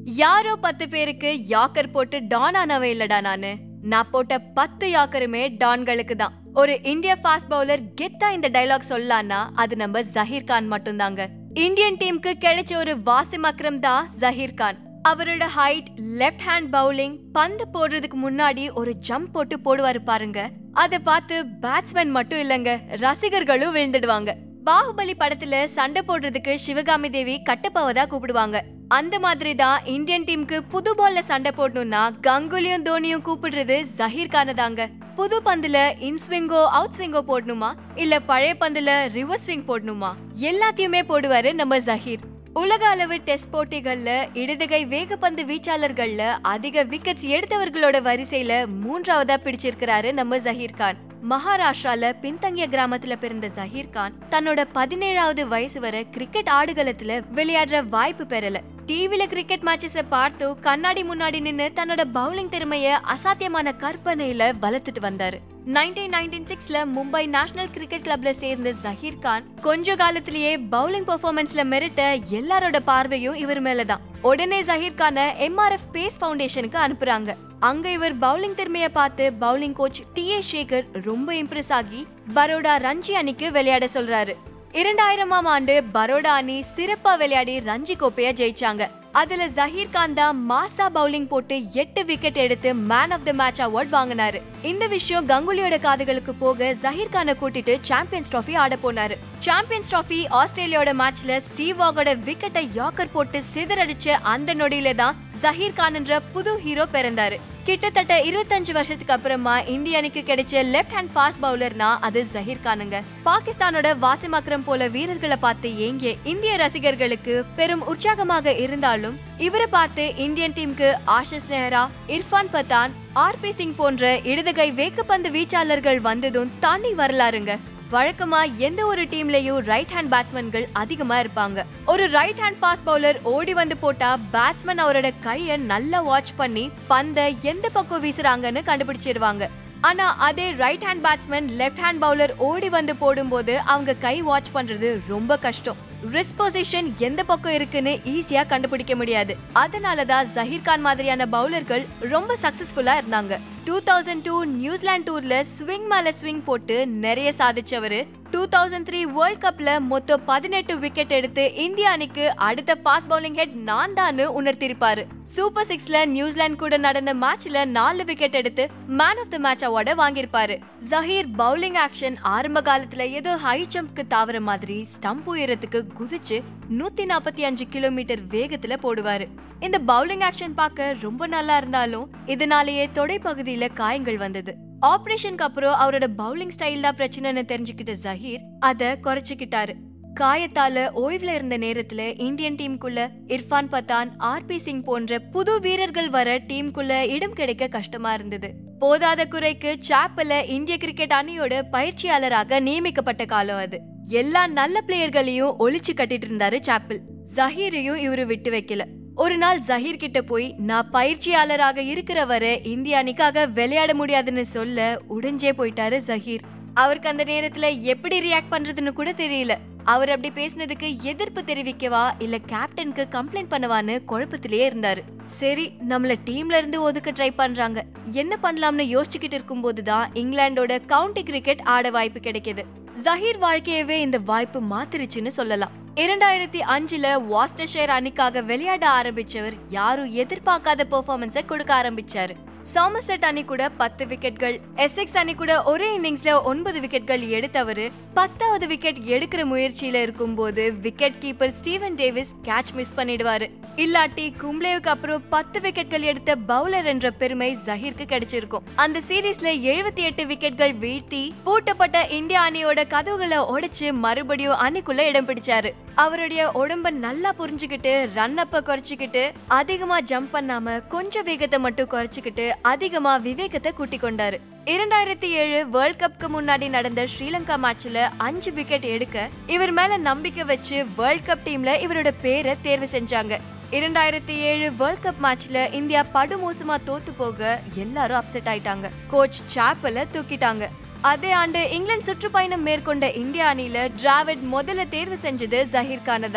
யாரோ பத்து பேருக்கு யாக்கர் போட்டு டான் ஆனவே இல்லடா நானு நான் போட்ட பத்து யாக்கருமே டான்களுக்கு தான் ஒரு இந்திய ஃபாஸ்ட் பவுலர் கெத்தா இந்த டைலாக் சொல்லலாம்னா அது நம்ம ஜஹீர் கான் மட்டும்தாங்க இந்தியன் டீமுக்கு கிடைச்ச ஒரு வாசிம் அக்ரம் தான் ஜஹீர் கான் அவரோட ஹைட் லெஃப்ட் ஹேண்ட் பவுலிங் பந்து போடுறதுக்கு முன்னாடி ஒரு ஜம்ப் போட்டு போடுவாரு பாருங்க அதை பார்த்து பேட்ஸ்மேன் மட்டும் இல்லங்க ரசிகர்களும் விழுந்துடுவாங்க பாகுபலி படத்துல சண்டை போடுறதுக்கு சிவகாமி தேவி கட்டப்பாவதா கூப்பிடுவாங்க அந்த மாதிரி தான் இந்தியன் டீமுக்கு புது பால்ல சண்டை போடணும்னா கங்குலியும் தோனியும் கூப்பிடுறது ஜஹீர் கான தாங்க புது பந்துல இன் ஸ்விங்கோ அவுட் ஸ்விங்கோ போடணுமா இல்ல பழைய பந்துல ரிவர்ஸ் ஸ்விங் போடணுமா எல்லாத்தையுமே போடுவாரு நம்ம ஜஹீர் உலக அளவு டெஸ்ட் போட்டிகள்ல இடதுகை வேகப்பந்து வீச்சாளர்கள்ல அதிக விக்கெட்ஸ் எடுத்தவர்களோட வரிசையில மூன்றாவதா பிடிச்சிருக்கிறாரு நம்ம ஜஹீர் கான் மகாராஷ்டிரால பின்தங்கிய கிராமத்துல பிறந்த ஜஹீர் கான் தன்னோட பதினேழாவது வயசு வரை கிரிக்கெட் ஆடுகளத்துல விளையாடுற வாய்ப்பு பெறல டிவில கிரிக்கெட் மேட்சஸ பார்த்து கண்ணாடி முன்னாடி நின்னு தன்னோட பவுலிங் திறமைய அசாத்தியமான கற்பனையில வளர்த்துட்டு வந்தாரு நைன்டீன் நைன்டீன் சிக்ஸ்ல மும்பை நேஷனல் கிரிக்கெட் கிளப்ல சேர்ந்த ஜஹீர் கான் கொஞ்ச காலத்திலேயே பவுலிங் பெர்ஃபார்மன்ஸ்ல மெரிட்ட எல்லாரோட பார்வையும் இவர் மேலதான் உடனே ஜஹீர் கான எம்ஆர்எஃப் பேஸ் ஃபவுண்டேஷனுக்கு அனுப்புறாங்க அங்க இவர் பவுலிங் திறமைய பார்த்து bowling coach T A Sekhar ரொம்ப இம்ப்ரெஸ் ஆகி பரோடா ரஞ்சி அணிக்கு விளையாட சொல்றாரு இரண்டாயிரமாம் ஆண்டு பரோடா அணி சிறப்பா விளையாடி ரஞ்சி கோப்பைய ஜெயிச்சாங்க அதுல ஜஹீர் கான் தான் மாசா பவுலிங் போட்டு எட்டு விக்கெட் எடுத்து man of the match award வாங்கினாரு இந்த விஷயம் கங்குலியோட காதுகளுக்கு போக ஜஹீர் கானை கூட்டிட்டு சாம்பியன்ஸ் ட்ராஃபி ஆட போனாரு சாம்பியன்ஸ் ட்ராஃபி ஆஸ்திரேலியாவோட மேட்ச்ல ஸ்டீவ் வாகோட விக்கெட்டை யாக்கர் போட்டு சிதறடிச்ச அந்த நொடியில தான் ஜஹீர் கான் என்ற புது ஹீரோ பிறந்தாரு கிட்டத்தட்ட இருபத்தஞ்சு வருஷத்துக்கு அப்புறமா இந்திய அணிக்கு கிடைச்ச லெஃப்ட் ஹேண்ட் ஃபாஸ்ட் பவுலர்னா அது ஜஹீர் கானுங்க பாகிஸ்தானோட வாசிம் அக்ரம் போல வீரர்களை பார்த்து ஏங்கிய இந்திய ரசிகர்களுக்கு பெரும் உற்சாகமாக இருந்தாலும் இவரை பார்த்து இந்தியன் டீமுக்கு ஆஷிஸ் நெஹ்ரா இர்ஃபான் பத்தான் ஆர்பி சிங் போன்ற இடதுகை வேகப்பந்து வீச்சாளர்கள் வந்ததும் தனி வரலாறுங்க வழக்கமா எந்த ஒரு டீம்லயும் ரைட் ஹேண்ட் பேட்ஸ்மேன்கள் அதிகமா இருப்பாங்க ஒரு ரைட் ஹேண்ட் ஃபாஸ்ட் பவுலர் ஓடி வந்து போட்டா பேட்ஸ்மேன் அவரோட கைய நல்லா வாட்ச் பண்ணி பந்த எந்த பக்கம் வீசுறாங்கன்னு கண்டுபிடிச்சிருவாங்க ஆனா அதே right hand batsman left hand bowler ஓடி வந்து போடும்போது அவங்க கை வாட்ச் பண்றது ரொம்ப கஷ்டம் ரிஸ்க் பொசிஷன் எந்த பக்கம் இருக்குன்னு ஈஸியா கண்டுபிடிக்க முடியாது அதனால தான் ஜஹீர் கான் மாதிரியான பவுலர்கள் ரொம்ப சக்சஸ்ஃபுல்லா இருந்தாங்க டூ தௌசண்ட் டூ நியூசிலாந்து டூர்ல ஸ்விங் மேல ஸ்விங் போட்டு நிறைய சாதிச்சவரு டூ தௌசண்ட் த்ரீ வேர்ல்ட் கப்ல மொத்தம் பதினெட்டு விக்கெட் எடுத்து இந்திய அணிக்கு அடுத்த ஃபாஸ்ட் பவுலிங் ஹெட் நான் தான் உணர்த்திருப்பாரு சூப்பர் சிக்ஸ்ல நியூசிலாந்து கூட நடந்த மேட்ச்ல நாலு விக்கெட் எடுத்து மேன் ஆஃப் த மேட்ச் அவார்டை வாங்கியிருப்பாரு ஜஹீர் பவுலிங் ஆக்ஷன் ஆரம்ப காலத்துல ஏதோ ஹை ஜம்ப்க்கு தாவற மாதிரி ஸ்டம்ப் உயரத்துக்கு குதிச்சு நூத்தி நாற்பத்தி அஞ்சு கிலோமீட்டர் வேகத்துல போடுவாரு இந்த பவுலிங் ஆக்ஷன் பார்க்க ரொம்ப நல்லா இருந்தாலும் இதனாலேயே தொடை பகுதியில காயங்கள் வந்தது ஆபரேஷனுக்கு அப்புறம் அவரோட பவுலிங் ஸ்டைல் தான் பிரச்சனைன்னு தெரிஞ்சுக்கிட்ட ஜஹீர் அத குறைச்சுக்கிட்டாரு காயத்தால ஓய்வுல இருந்த நேரத்துல இந்தியன் டீமுக்குள்ள இர்ஃபான் பத்தான் ஆர்பி சிங் போன்ற புது வீரர்கள் வர டீமுக்குள்ள இடம் கிடைக்க கஷ்டமா இருந்தது போதாத குறைக்கு சாப்பல இந்திய கிரிக்கெட் அணியோட பயிற்சியாளராக நியமிக்கப்பட்ட காலம் அது எல்லா நல்ல பிளேயர்களையும் ஒளிச்சு கட்டிட்டு இருந்தாரு சாப்பிள் ஜஹீரையும் இவரு விட்டு வைக்கல ஒரு நாள் ஜஹீர் கிட்ட போய் நான் பயிற்சியாளராக இருக்கிற வரை இந்திய அணிக்காக விளையாட முடியாதுன்னு சொல்ல உடைஞ்சே போயிட்டாரு ஜஹீர் அவருக்கு அந்த நேரத்துல எப்படி ரியாக்ட் பண்றதுன்னு கூட தெரியல அவர் அப்படி பேசினதுக்கு எதிர்ப்பு தெரிவிக்கவா இல்ல கேப்டனுக்கு கம்ப்ளைண்ட் பண்ணவான்னு குழப்பத்திலேயே இருந்தாரு சரி நம்மள டீம்ல இருந்து ஒதுக்க ட்ரை பண்றாங்க என்ன பண்ணலாம்னு யோசிச்சுக்கிட்டு இருக்கும்போது தான் இங்கிலாந்தோட கவுண்டி கிரிக்கெட் ஆட வாய்ப்பு கிடைக்குது ஜஹீர் வாழ்க்கையவே இந்த வாய்ப்பு மாத்திருச்சுன்னு சொல்லலாம் இரண்டாயிரத்தி அஞ்சுல வாஸ்டர்ஷயர் அணிக்காக விளையாட ஆரம்பிச்சவர் யாரும் எதிர்பார்க்காத பெர்ஃபார்மன்ஸை கொடுக்க ஆரம்பிச்சாரு சாமர்செட் அணி கூட பத்து விக்கெட்கள் எஸ்எக்ஸ் அணி கூட ஒரே இன்னிங்ஸ்ல ஒன்பது விக்கெட்கள் எடுத்தவரு பத்தாவது விக்கெட் எடுக்கிற முயற்சியில இருக்கும்போது wicket keeper Steven Davies catch miss பண்ணிடுவாரு இல்லாட்டி கும்ளேவுக்கு அப்புறம் பத்து விக்கெட்கள் எடுத்த பவுலர் என்ற பெருமை ஜஹீருக்கு கிடைச்சிருக்கும் அந்த சீரீஸ்ல எழுபத்தி எட்டு விக்கெட்கள் வீழ்த்தி பூட்டப்பட்ட இந்திய அணியோட கதவுகளை உடைச்சு மறுபடியும் அணிக்குள்ள இடம் பிடிச்சாரு அவருடைய உடம்ப நல்லா புரிஞ்சுக்கிட்டு ரன் அப்ப குறைச்சிக்கிட்டு அதிகமா ஜம்ப் பண்ணாம கொஞ்சம் வேகத்தை மட்டும் குறைச்சிக்கிட்டு அதிகமா விவேகத்தை கூட்டிக் கொண்டாரு இரண்டாயிரத்தி ஏழு வேர்ல்ட் கப்க்கு முன்னாடி நடந்த ஸ்ரீலங்கா மேட்ச்ல அஞ்சு விக்கெட் எடுக்க இவர் மேல நம்பிக்கை வச்சு வேர்ல்ட் கப் டீம்ல இவரோட பேரை தேர்வு செஞ்சாங்க இரண்டாயிரத்தி ஏழு வேர்ல்ட் கப் மேட்ச்ல இந்தியா படுமோசமா தோத்து போக எல்லாரும் அப்செட் ஆயிட்டாங்க கோச் சாப்பல தூக்கிட்டாங்க அதே ஆண்டு இங்கிலாந்து சுற்றுப்பயணம் மேற்கொண்ட இந்திய அணியில டிராவிட் முதல்ல தேர்வு செஞ்சது ஜஹீர் கானை தான்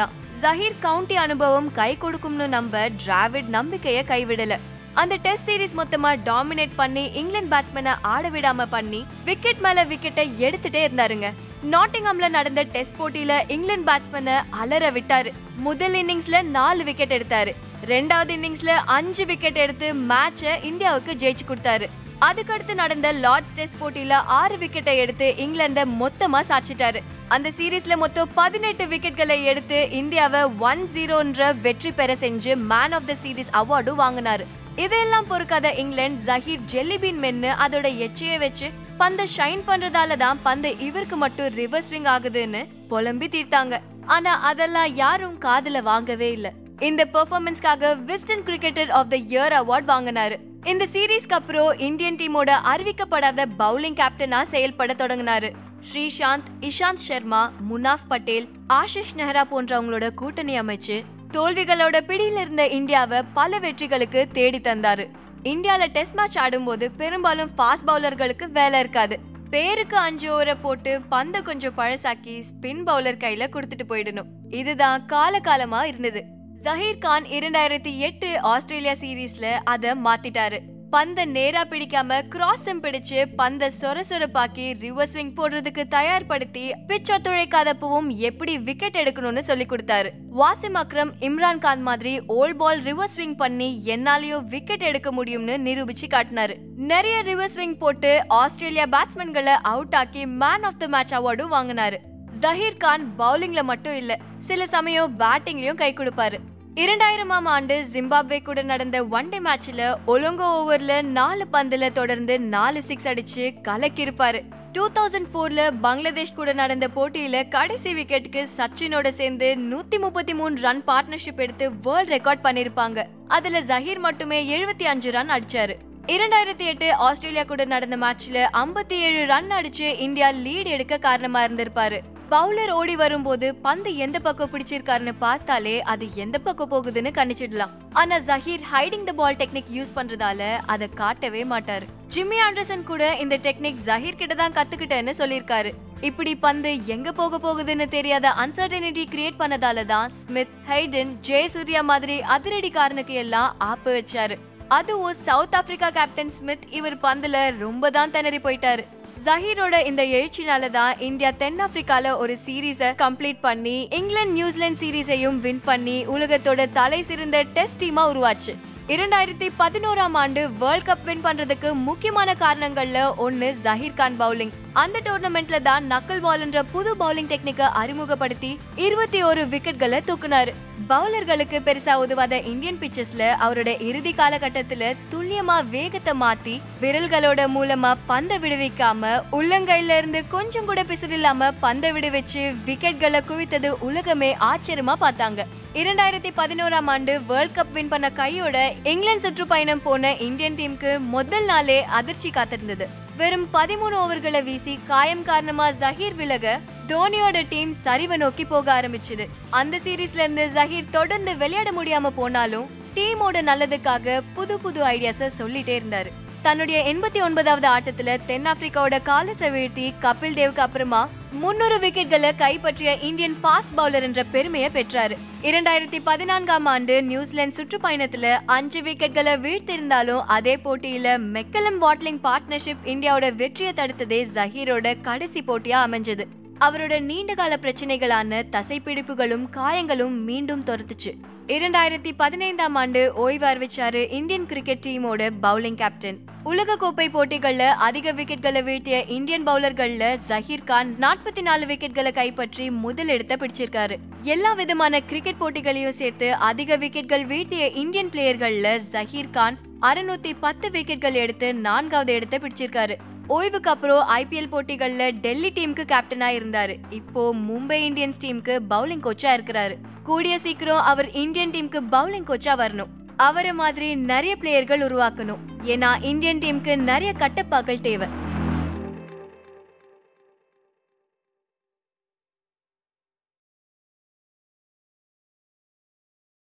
ஜஹீர் கவுண்டி அனுபவம் கை கொடுக்கும்னு நம்ப டிராவிட் நம்பிக்கைய கைவிடல அந்த டெஸ்ட் சீரிஸ் மொத்தமா டாமினேட் பண்ணி இங்கிலாந்து பேட்ஸ்மேனை ஆட விடாம பண்ணி விக்கெட் மேல விக்கெட்டை எடுத்துட்டே இருந்தாருங்க நாட்டிங்ஹாம்ல நடந்த டெஸ்ட் போட்டியில இங்கிலாந்து பேட்ஸ்மேனை அலற விட்டாரு முதல் இன்னிங்ஸ்ல நாலு விக்கெட் எடுத்தாரு ரெண்டாவது இன்னிங்ஸ்ல அஞ்சு விக்கெட் எடுத்து மேட்சை இந்தியாவுக்கு ஜெயிச்சு கொடுத்தாரு அதுக்கடுத்து நடந்த லார்ட்ஸ் டெஸ்ட் போட்டியில ஆறு விக்கெட்டை எடுத்து இங்கிலாந்த மொத்தமா சாச்சிட்டாரு அந்த சீரீஸ்ல மொத்தம் பதினெட்டு விக்கெட்களை எடுத்து இந்தியாவை ஒன் ஜீரோன்ற வெற்றி பெற செஞ்சு மேன் ஆஃப் த சீரீஸ் அவார்டும் வாங்கினாரு இதெல்லாம் பொறுக்காத இங்கிலாந்து ஜஹீர் ஜெல்லிபீன் மென்னு அதோட எச்சையை வச்சு பந்தை ஷைன் பண்றதால தான் பந்து இவருக்கு மட்டும் ரிவர்ஸ் ஸ்விங் ஆகுதுன்னு புலம்பி தீர்த்தாங்க ஆனா அதெல்லாம் யாரும் காதுல வாங்கவே இல்ல இந்த பெர்ஃபார்மன்ஸ்க்காக Wisden cricketer of the year award வாங்கினாரு இந்த சீரீஸ்க்கு அப்புறம் இந்தியன் டீமோட அறிவிக்கப்படாத பவுலிங் கேப்டனா செயல்பட தொடங்கினாரு ஸ்ரீசாந்த் இஷாந்த் சர்மா முனாஃப் பட்டேல் ஆஷிஷ் நெஹ்ரா போன்றவங்களோட கூட்டணி அமைச்சு தோல்விகளோட பிடியில இருந்த இந்தியாவை பல வெற்றிகளுக்கு தேடி தந்தாரு இந்தியால டெஸ்ட் மேட்ச் ஆடும்போது பெரும்பாலும் ஃபாஸ்ட் பவுலர்களுக்கு வேலை இருக்காது பேருக்கு அஞ்சு ஓவரை போட்டு பந்தை கொஞ்சம் பழசாக்கி ஸ்பின் பவுலர் கையில கொடுத்துட்டு போயிடணும் இதுதான் காலகாலமா இருந்தது ஜஹீர் கான் இரண்டாயிரத்தி எட்டு ஆஸ்திரேலியா சீரீஸ்ல அத மாத்திட்டாரு பந்தை நேரா பிடிக்காம கிராஸும் பிடிச்சு பந்தை சொர சொரப்பாக்கி ரிவர்ஸ் ஸ்விங் போடுறதுக்கு தயார்படுத்தி பிச் ஒத்துழைக்காதப்பவும் எப்படி விக்கெட் எடுக்கணும்னு சொல்லி கொடுத்தாரு வாசிம் அக்ரம் இம்ரான் கான் மாதிரி ஓல் பால் ரிவர்ஸ் ஸ்விங் பண்ணி என்னாலயோ விக்கெட் எடுக்க முடியும்னு நிரூபிச்சு காட்டினாரு நிறைய ரிவர்ஸ் ஸ்விங் போட்டு ஆஸ்திரேலியா பேட்ஸ்மேன்களை அவுட் ஆக்கி மேன் ஆஃப் த மேட்ச் அவார்டும் வாங்கினாரு ஜஹீர் கான் பவுலிங்ல மட்டும் இல்ல சில சமயம் பேட்டிங்லயும் கை கொடுப்பாரு இரண்டாயிரமாம் ஆண்டு ஜிம்பாப்வே கூட நடந்த ஒன் டே மேட்ச்ல ஒலுங்கோ ஓவர்ல நாலு பந்துல தொடர்ந்து நாலு சிக்ஸ் அடிச்சு கலக்கிருப்பாரு டூ தௌசண்ட் ஃபோர்ல பங்களாதேஷ் கூட நடந்த போட்டியில கடைசி விக்கெட்டுக்கு சச்சினோட சேர்ந்து நூத்தி முப்பத்தி மூணு ரன் பார்ட்னர்ஷிப் எடுத்து வேர்ல்ட் ரெக்கார்ட் பண்ணிருப்பாங்க அதுல ஜஹீர் மட்டுமே எழுபத்தி அஞ்சு ரன் அடிச்சாரு இரண்டாயிரத்தி எட்டு ஆஸ்திரேலியா கூட நடந்த மேட்ச்ல ஐம்பத்தி ஏழு ரன் அடிச்சு இந்தியா லீட் எடுக்க காரணமா இருந்திருப்பாரு பவுலர் ஓடி வரும்போது பந்து எந்த பக்கம் பிடிச்சிருக்காருன்னு பார்த்தாலே அது எந்த பக்கம் போகுதுன்னு கணிச்சிடலாம் ஆனா Zaheer hiding the ball technique use பண்றதால அதை காட்டவே மாட்டாரு ஜிம்மி ஆண்டர்சன் கூட இந்த டெக்னிக் ஜஹீர் கிட்ட தான் கத்துக்கிட்டேன்னு சொல்லியிருக்காரு இப்படி பந்து எங்க போக போகுதுன்னு தெரியாத அன்சர்டனிட்டி கிரியேட் பண்ணதால தான் ஸ்மித் ஹைடன் ஜெயசூர்யா மாதிரி அதிரடிக்காரனுக்கு எல்லாம் ஆப்பு வச்சாரு அதுவும் சவுத் ஆப்பிரிக்கா கேப்டன் ஸ்மித் இவர் பந்துல ரொம்ப தான் திணறி போயிட்டாரு ஜஹீரோட இந்த எழுச்சினால தான் இந்தியா தென்னாப்பிரிக்கால ஒரு சீரீஸை கம்ப்ளீட் பண்ணி இங்கிலாந்து நியூசிலாந்து சீரீஸையும் வின் பண்ணி உலகத்தோட தலை சிறந்த டெஸ்ட் டீமா உருவாச்சு இரண்டாயிரத்தி பதினோராம் ஆண்டு வேர்ல்ட் கப் வின் பண்றதுக்கு முக்கியமான காரணங்கள்ல ஒன்னு ஜஹீர் கான் பவுலிங் அந்த டோர்னமெண்ட்ல தான் நக்கல் பால்ன்ற புது பவுலிங் டெக்னிக்கை அறிமுகப்படுத்தி இருபத்தி ஒரு விக்கெட்களை தூக்குனாரு பவுலர்களுக்கு பெருசா உதவாத இந்தியன் பிச்சஸ்ல அவரோட இறுதி காலகட்டத்துல துல்லியமா வேகத்தை மாத்தி விரல்களோட மூலமா பந்தை விடுவிக்காம உள்ளங்கையில இருந்து கொஞ்சம் கூட பிசிறில்லாம பந்தை விடுவிச்சு விக்கெட்களை குவித்தது உலகமே ஆச்சரியமா பார்த்தாங்க இரண்டாயிரத்தி பதினோராம் ஆண்டு வேர்ல்ட் கப் வின் பண்ண கையோட இங்கிலாந்து சுற்றுப்பயணம் போன இந்தியன் டீமுக்கு முதல் நாளே அதிர்ச்சி காத்திருந்தது வெறும் பதிமூணு ஓவர்களை வீசி காயம் காரணமா ஜஹீர் விலக தோனியோட டீம் சரிவை நோக்கி போக ஆரம்பிச்சது அந்த சீரீஸ்ல இருந்து ஜஹீர் தொடர்ந்து விளையாட முடியாம போனாலும் டீமோட நல்லதுக்காக புது புது ஐடியாஸ சொல்லிட்டே இருந்தாரு தன்னுடைய எண்பத்தி ஒன்பதாவது ஆட்டத்துல தென்னாப்பிரிக்காவோட காலசை வீழ்த்தி கபில் தேவுக்கு அப்புறமா முன்னூறு விக்கெட்களை கைப்பற்றிய இந்தியன் ஃபாஸ்ட் பவுலர் என்ற பெருமையை பெற்றாரு இரண்டாயிரத்தி பதினான்காம் ஆண்டு நியூசிலாந்து சுற்றுப்பயணத்துல அஞ்சு விக்கெட்களை வீழ்த்திருந்தாலும் அதே போட்டியில மெக்கலம் வாட்லிங் பார்ட்னர்ஷிப் இந்தியாவோட வெற்றியை தடுத்ததே ஜஹீரோட கடைசி போட்டியா அமைஞ்சது அவரோட நீண்டகால பிரச்சனைகளான தசைப்பிடிப்புகளும் காயங்களும் மீண்டும் துரத்துச்சு இரண்டாயிரத்தி பதினைந்தாம் ஆண்டு ஓய்வு அறிவிச்சாரு இந்தியன் கிரிக்கெட் டீமோட பவுலிங் கேப்டன் உலக கோப்பை போட்டிகள்ல அதிக விக்கெட்களை வீழ்த்திய இந்தியன் பவுலர்கள்ல ஜஹீர் கான் நாற்பத்தி நாலு விக்கெட்களை கைப்பற்றி முதல் இடத்தை பிடிச்சிருக்காரு எல்லா விதமான கிரிக்கெட் போட்டிகளையும் சேர்த்து அதிக விக்கெட்கள் வீழ்த்திய இந்தியன் பிளேயர்கள்ல ஜஹீர் கான் அறுநூத்தி பத்து விக்கெட்கள் எடுத்து நான்காவது இடத்தை பிடிச்சிருக்காரு ஓய்வுக்கு அப்புறம் ஐபிஎல் போட்டிகள்ல டெல்லி டீமுக்கு கேப்டனா இருந்தாரு இப்போ மும்பை இந்தியன்ஸ் டீமுக்கு பவுலிங் கோச்சா இருக்கிறாரு கூடிய சீக்கிரம் அவர் இந்தியன் டீமுக்கு பவுலிங் கோச்சா வரணும் அவரை மாதிரி நிறைய பிளேயர்கள் உருவாக்கணும் ஏன்னா இந்தியன் டீமுக்கு நிறைய கட்டப்பாக்கள் தேவை